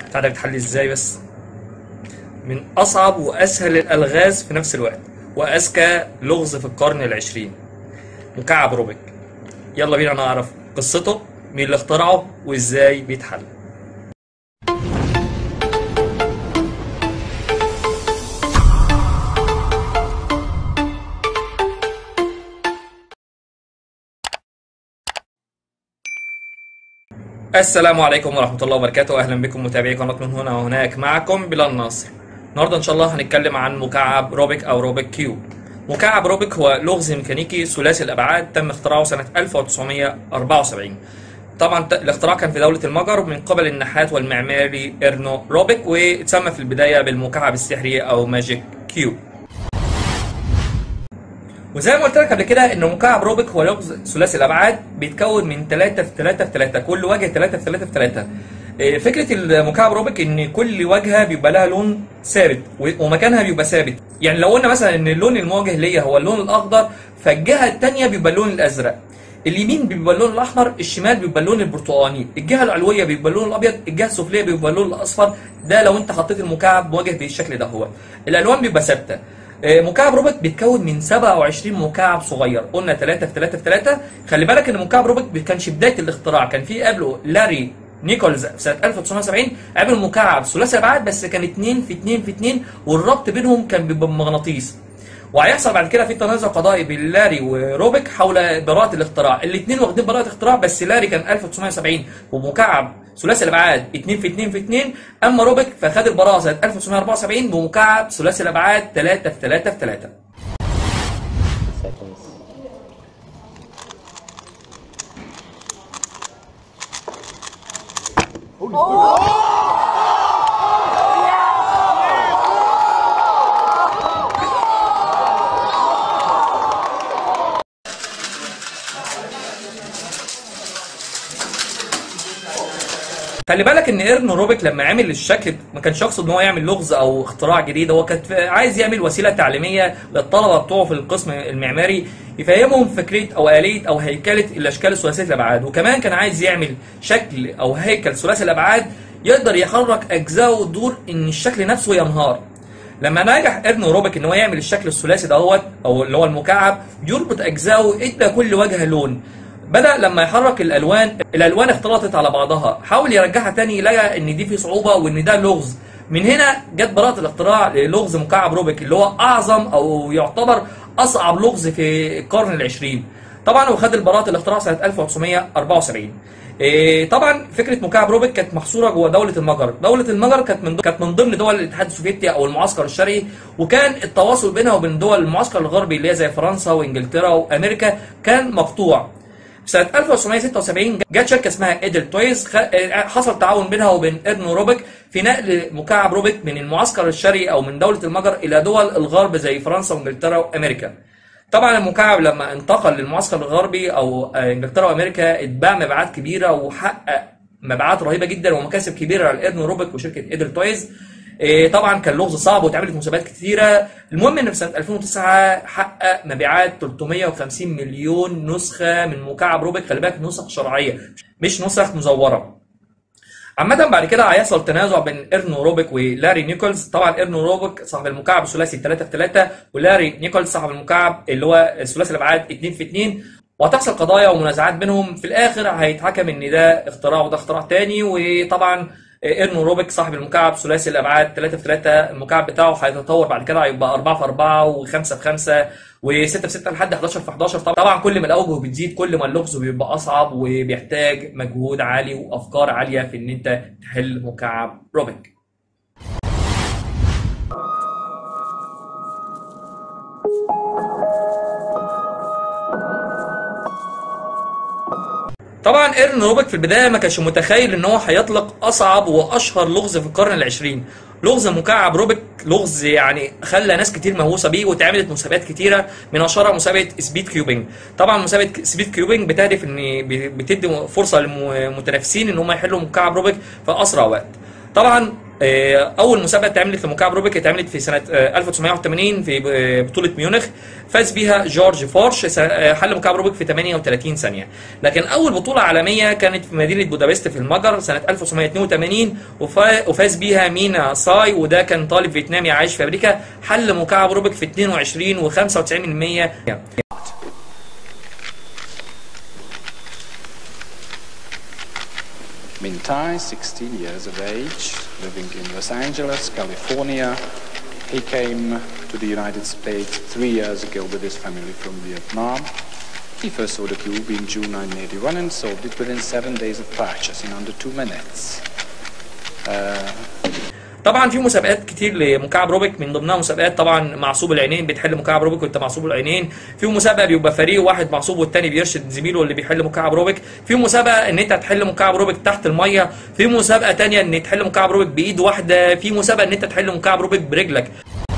بتاع ده بيتحل ازاي بس من اصعب واسهل الالغاز في نفس الوقت واذكى لغز في القرن العشرين مكعب روبيك يلا بينا نعرف قصته مين اللي اخترعه وازاي بيتحل السلام عليكم ورحمة الله وبركاته أهلا بكم متابعي قناة من هنا وهناك معكم بلال نصر النهاردة إن شاء الله هنتكلم عن مكعب روبيك أو روبيك كيوب مكعب روبيك هو لغز ميكانيكي ثلاثي الأبعاد تم اختراعه سنة 1974 طبعا ت- الاختراع كان في دولة المجر من قبل النحات والمعماري إرنو روبيك واتسمى في البداية بالمكعب السحري أو ماجيك كيوب وزي ما قلت لك قبل كده ان مكعب روبيك هو لغز ثلاثي الابعاد بيتكون من 3 في 3 في 3 كل وجه 3 في 3 في 3 إيه، فكره المكعب روبيك ان كل واجهه بيبقى لها لون ثابت و- ومكانها بيبقى ثابت يعني لو قلنا مثلا ان اللون المواجه ليا هو اللون الاخضر فالجهه الثانيه بيبقى اللون الازرق اليمين بيبقى اللون الاحمر الشمال بيبقى اللون البرتقاني الجهه العلويه بيبقى اللون الابيض الجهه السفليه بيبقى اللون الاصفر ده لو انت حطيت المكعب مواجه بالشكل ده هو الالوان بيبقى ثابته آه، مكعب روبيك بيتكون من 27 مكعب صغير قلنا 3 في 3 في 3 خلي بالك ان مكعب روبيك ما كانش بدايه الاختراع كان في قبله لاري نيكولز في سنه 1970 عمل مكعب ثلاثي ابعاد بس كان 2 في 2 في 2 والربط بينهم كان بيبقى بمغناطيس وهيحصل بعد كده في تنازع قضائي بين لاري وروبيك حول براءة الاختراع، الاثنين واخدين براءة اختراع بس لاري كان 1970 ومكعب ثلاثي الابعاد 2 في 2 في 2 اما روبيك فخد البراءة سنة 1974 بمكعب ثلاثي الابعاد 3 في 3 في 3 seconds. خلي بالك ان ايرن روبيك لما عمل الشكل ما كانش يقصد ان هو يعمل لغز او اختراع جديد هو كان عايز يعمل وسيله تعليميه للطلبه بتوعه في القسم المعماري يفهمهم فكره او اليه او هيكله الاشكال الثلاثيه الابعاد وكمان كان عايز يعمل شكل او هيكل ثلاثي الابعاد يقدر يحرك اجزاءه وتدور ان الشكل نفسه ينهار لما نجح ابن روبيك ان هو يعمل الشكل الثلاثي دوت او اللي هو المكعب يربط اجزائه ادى كل وجه لون بدا لما يحرك الالوان الالوان اختلطت على بعضها حاول يرجعها تاني لقى ان دي في صعوبه وان ده لغز من هنا جت براءه الاختراع للغز مكعب روبيك اللي هو اعظم او يعتبر اصعب لغز في القرن العشرين طبعا هو خد البراءه الاختراع سنه 1974 إيه، طبعا فكره مكعب روبيك كانت محصوره جوه دوله المجر، دوله المجر كانت من كانت من ضمن دول الاتحاد السوفيتي او المعسكر الشرقي وكان التواصل بينها وبين دول المعسكر الغربي اللي هي زي فرنسا وانجلترا وامريكا كان مقطوع. سنة 1976 جت شركة اسمها ايدل تويز خ... حصل تعاون بينها وبين ارنو روبيك في نقل مكعب روبيك من المعسكر الشرقي او من دولة المجر الى دول الغرب زي فرنسا وانجلترا وامريكا. طبعا المكعب لما انتقل للمعسكر الغربي او آه، انجلترا وامريكا اتباع مبيعات كبيره وحقق مبيعات رهيبه جدا ومكاسب كبيره على ايرن روبيك وشركه ايدل تويز إيه، طبعا كان لغز صعب واتعملت مسابقات كتيره المهم ان في سنه 2009 حقق مبيعات 350 مليون نسخه من مكعب روبيك خلي بالك نسخ شرعيه مش نسخ مزوره عامة بعد كده هيحصل تنازع بين ايرنو روبيك ولاري نيكولز طبعا ايرنو روبيك صاحب المكعب الثلاثي 3 في 3 ولاري نيكولز صاحب المكعب اللي هو الثلاثي الابعاد 2 في 2 وهتحصل قضايا ومنازعات بينهم في الاخر هيتحكم ان ده اختراع وده اختراع تاني وطبعا ايرنو روبيك صاحب المكعب ثلاثي الابعاد 3 في 3 المكعب بتاعه هيتطور بعد كده هيبقى 4 في 4 و5 في 5 و6 في 6 لحد 11 في 11 طبعا كل ما الاوجه بتزيد كل ما اللغز بيبقى اصعب وبيحتاج مجهود عالي وافكار عاليه في ان انت تحل مكعب روبيك طبعا ايرن روبيك في البدايه ما كانش متخيل ان هو هيطلق اصعب واشهر لغز في القرن العشرين لغز مكعب روبيك لغز يعني خلى ناس كتير مهووسه بيه واتعملت مسابقات كتيره من اشهرها مسابقه سبيد كيوبينج طبعا مسابقه سبيد كيوبينج بتهدف ان ب- بتدي فرصه للمتنافسين ان هم يحلوا مكعب روبيك في اسرع وقت طبعا آه، اول مسابقه اتعملت لمكعب روبيك اتعملت في سنه آه، 1981 في آه، بطوله ميونخ فاز بيها جورج فورش س- آه، حل مكعب روبيك في 38 ثانيه لكن اول بطوله عالميه كانت في مدينه بودابست في المجر سنه 1982 وفا- وفاز بيها مينا ساي وده كان طالب فيتنامي عايش في امريكا حل مكعب روبيك في 22 و95% Mintai, 16 years of age, living in Los Angeles, California. He came to the United States three years ago with his family from Vietnam. He first saw the cube in June 1981 and solved it within seven days of practice in under two minutes. طبعا في مسابقات كتير لمكعب روبيك من ضمنها مسابقات طبعا معصوب العينين بتحل مكعب روبيك وانت معصوب العينين في مسابقه بيبقى فريق واحد معصوب والتاني بيرشد زميله اللي بيحل مكعب روبيك في مسابقه ان انت تحل مكعب روبيك تحت الميه في مسابقه تانية ان تحل مكعب روبيك بايد واحده في مسابقه ان انت تحل مكعب روبيك برجلك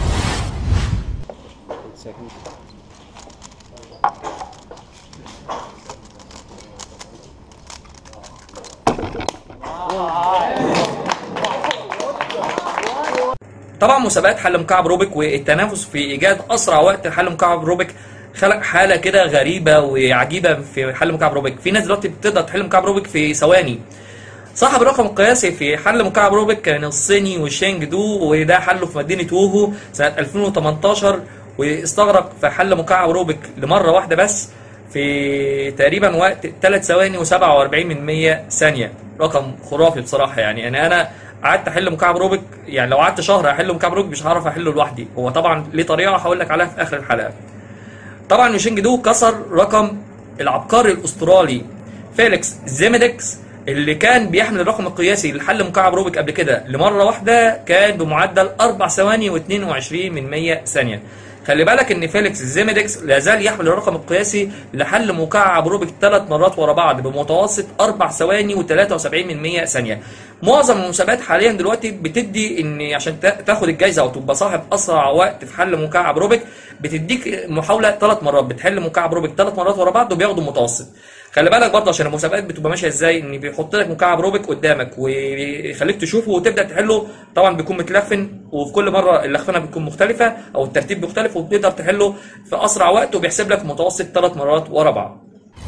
طبعا مسابقات حل مكعب روبيك والتنافس في ايجاد اسرع وقت حل مكعب روبيك خلق حاله كده غريبه وعجيبه في حل مكعب روبيك في ناس دلوقتي بتقدر تحل مكعب روبيك في ثواني صاحب الرقم القياسي في حل مكعب روبيك كان الصيني وشينج دو وده حله في مدينه ووهو سنه 2018 واستغرق في حل مكعب روبيك لمره واحده بس في تقريبا وقت 3 ثواني و47 من 100 ثانيه رقم خرافي بصراحه يعني يعني انا قعدت احل مكعب روبيك يعني لو قعدت شهر احل مكعب روبيك مش هعرف احله لوحدي هو طبعا ليه طريقه هقول لك عليها في اخر الحلقه طبعا يوشينج دو كسر رقم العبقري الاسترالي فيليكس زيميدكس اللي كان بيحمل الرقم القياسي لحل مكعب روبيك قبل كده لمره واحده كان بمعدل 4 ثواني و22 من 100 ثانيه خلي بالك ان فيليكس زيميدكس لا زال يحمل الرقم القياسي لحل مكعب روبيك ثلاث مرات ورا بعض بمتوسط 4 ثواني و73 من 100 ثانيه معظم المسابقات حاليا دلوقتي بتدي ان عشان تا- تاخد الجائزه او تبقى صاحب اسرع وقت في حل مكعب روبيك بتديك محاوله ثلاث مرات بتحل مكعب روبيك ثلاث مرات ورا بعض وبياخدوا متوسط خلي بالك برضه عشان المسابقات بتبقى ماشيه ازاي ان بيحط لك مكعب روبيك قدامك ويخليك تشوفه وتبدا تحله طبعا بيكون متلفن وفي كل مره اللخفنه بتكون مختلفه او الترتيب مختلف وبتقدر تحله في اسرع وقت وبيحسب لك متوسط ثلاث مرات ورا بعض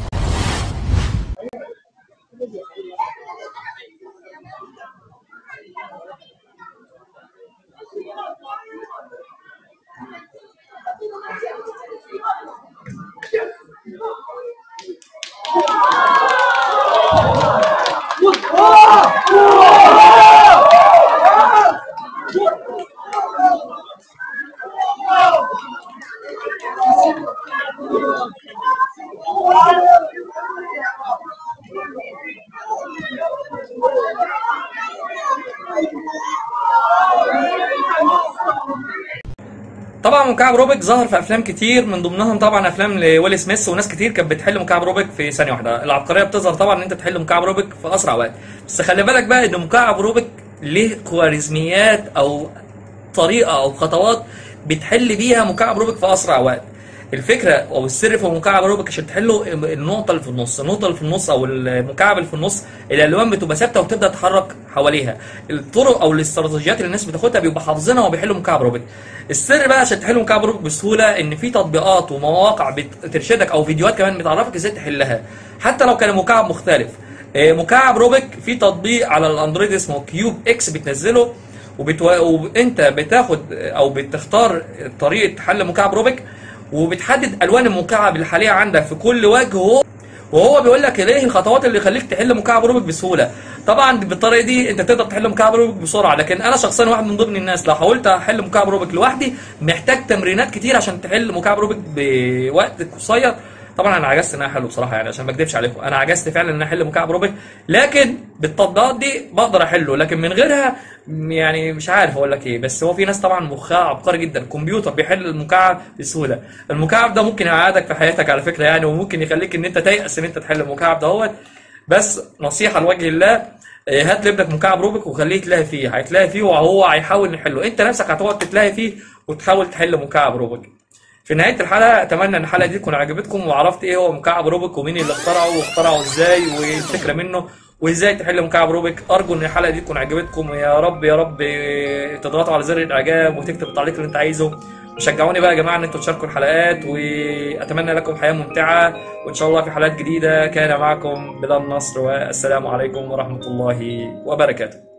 طبعا مكعب روبيك ظهر في افلام كتير من ضمنهم طبعا افلام لويل سميث وناس كتير كانت بتحل مكعب روبيك في ثانيه واحده العبقريه بتظهر طبعا ان انت تحل مكعب روبيك في اسرع وقت بس خلي بالك بقى ان مكعب روبيك ليه خوارزميات او طريقه او خطوات بتحل بيها مكعب روبيك في اسرع وقت الفكره او السر في مكعب روبيك عشان تحله النقطه اللي في النص النقطه اللي في النص او المكعب اللي في النص الالوان بتبقى ثابته وتبدا تتحرك حواليها الطرق او الاستراتيجيات اللي الناس بتاخدها بيبقى حافظينها وبيحلوا مكعب روبيك السر بقى عشان تحل مكعب روبيك بسهوله ان في تطبيقات ومواقع بترشدك او فيديوهات كمان بتعرفك ازاي تحلها حتى لو كان مكعب مختلف آه، مكعب روبيك في تطبيق على الاندرويد اسمه كيوب اكس بتنزله وبتو... وانت بتاخد او بتختار طريقه حل مكعب روبيك وبتحدد الوان المكعب اللي حاليا عندك في كل وجه وهو وهو بيقول لك ايه الخطوات اللي يخليك تحل مكعب روبيك بسهوله طبعا بالطريقه دي انت تقدر تحل مكعب روبيك بسرعه لكن انا شخصيا واحد من ضمن الناس لو حاولت احل مكعب روبيك لوحدي محتاج تمرينات كتير عشان تحل مكعب روبيك بوقت قصير طبعا انا عجزت ان انا احله بصراحه يعني عشان ما اكدبش عليكم انا عجزت فعلا ان انا احل مكعب روبيك لكن بالتطبيقات دي بقدر احله لكن من غيرها يعني مش عارف اقول لك ايه بس هو في ناس طبعا مخها عبقري جدا الكمبيوتر بيحل المكعب بسهوله المكعب ده ممكن يقعدك في حياتك على فكره يعني وممكن يخليك ان انت تيأس ان انت تحل المكعب دهوت بس نصيحه لوجه الله إيه، هات لابنك مكعب روبيك وخليه يتلاهي فيه هيتلاهي فيه وهو هيحاول يحله انت نفسك هتقعد تتلاهي فيه وتحاول تحل مكعب روبيك في نهايه الحلقه اتمنى ان الحلقه دي تكون عجبتكم وعرفت ايه هو مكعب روبيك ومين اللي اخترعه واخترعه ازاي وايه الفكره منه وازاي تحل مكعب روبيك ارجو ان الحلقه دي تكون عجبتكم ويا رب يا رب تضغطوا على زر الاعجاب وتكتب التعليق اللي انت عايزه وشجعوني بقى يا جماعه ان انتوا تشاركوا الحلقات واتمنى لكم حياه ممتعه وان شاء الله في حلقات جديده كان معكم بلال نصر والسلام عليكم ورحمه الله وبركاته